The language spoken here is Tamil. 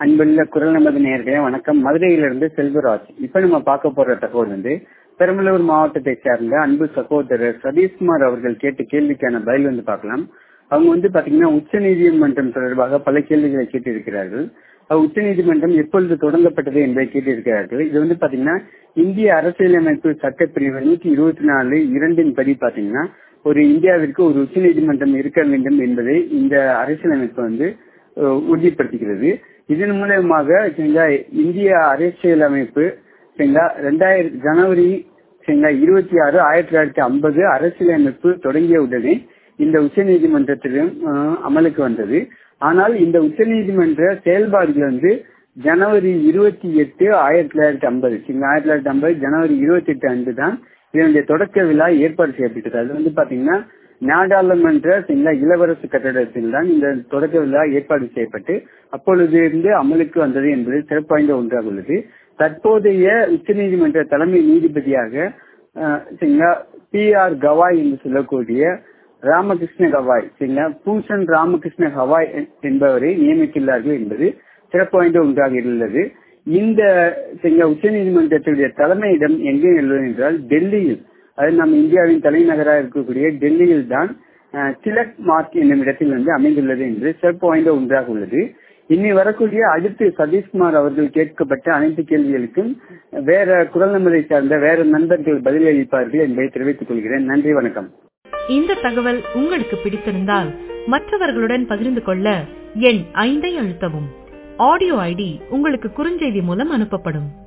அன்புள்ள குரல் நமது நேர்களே வணக்கம் மதுரையிலிருந்து செல்வராஜ் இப்ப நம்ம பார்க்க போற தகவல் வந்து பெரம்பலூர் மாவட்டத்தை சேர்ந்த அன்பு சகோதரர் சதீஷ்குமார் அவர்கள் கேட்ட கேள்விக்கான பதில் வந்து பார்க்கலாம் அவங்க வந்து பாத்தீங்கன்னா உச்ச நீதிமன்றம் தொடர்பாக பல கேள்விகளை கேட்டிருக்கிறார்கள் உச்ச நீதிமன்றம் எப்பொழுது தொடங்கப்பட்டது என்பதை கேட்டிருக்கிறார்கள் இது வந்து பாத்தீங்கன்னா இந்திய அரசியலமைப்பு சட்டப்பிரிவு நூற்றி இருபத்தி நாலு இரண்டின் படி பாத்தீங்கன்னா ஒரு இந்தியாவிற்கு ஒரு உச்ச நீதிமன்றம் இருக்க வேண்டும் என்பதை இந்த அரசியலமைப்பு வந்து உறுதிப்படுத்துகிறது இதன் மூலமாக இந்திய அரசியலமைப்பு ரெண்டாயிரம் ஜனவரி இருபத்தி ஆறு ஆயிரத்தி தொள்ளாயிரத்தி ஐம்பது அரசியலமைப்பு தொடங்கிய உடனே இந்த உச்ச நீதிமன்றத்திலும் அமலுக்கு வந்தது ஆனால் இந்த உச்ச நீதிமன்ற செயல்பாடுகள் வந்து ஜனவரி இருபத்தி எட்டு ஆயிரத்தி தொள்ளாயிரத்தி ஐம்பது ஆயிரத்தி தொள்ளாயிரத்தி ஐம்பது ஜனவரி இருபத்தி எட்டு அன்று தான் இதனுடைய தொடக்க விழா ஏற்பாடு செய்யப்பட்டது அது வந்து பாத்தீங்கன்னா நாடாளுமன்ற இளவரசு கட்டடத்தில் தான் இந்த தொடக்க விழா ஏற்பாடு செய்யப்பட்டு அப்பொழுது இருந்து அமலுக்கு வந்தது என்பது சிறப்பு வாய்ந்த ஒன்றாக உள்ளது தற்போதைய உச்ச நீதிமன்ற தலைமை நீதிபதியாக பி ஆர் கவாய் என்று சொல்லக்கூடிய ராமகிருஷ்ண கவாய் சரிங்களா பூஷன் ராமகிருஷ்ண கவாய் என்பவரை நியமித்துள்ளார்கள் என்பது சிறப்பு வாய்ந்த ஒன்றாக உள்ளது இந்த உச்ச நீதிமன்றத்துடைய தலைமையிடம் எங்கே உள்ளது என்றால் டெல்லியில் அது நம்ம இந்தியாவின் தலைநகராக இருக்கக்கூடிய டெல்லியில் தான் திலக் மார்க் என்னும் இடத்தில் வந்து அமைந்துள்ளது என்று சிறப்பு வாய்ந்த ஒன்றாக உள்ளது இனி வரக்கூடிய அடுத்து சதீஷ்குமார் அவர்கள் கேட்கப்பட்ட அனைத்து கேள்விகளுக்கும் வேற குரல் நம்பரை சார்ந்த வேற நண்பர்கள் பதிலளிப்பார்கள் என்பதை தெரிவித்துக் கொள்கிறேன் நன்றி வணக்கம் இந்த தகவல் உங்களுக்கு பிடித்திருந்தால் மற்றவர்களுடன் பகிர்ந்து கொள்ள எண் ஐந்தை அழுத்தவும் ஆடியோ ஐடி உங்களுக்கு குறுஞ்செய்தி மூலம் அனுப்பப்படும்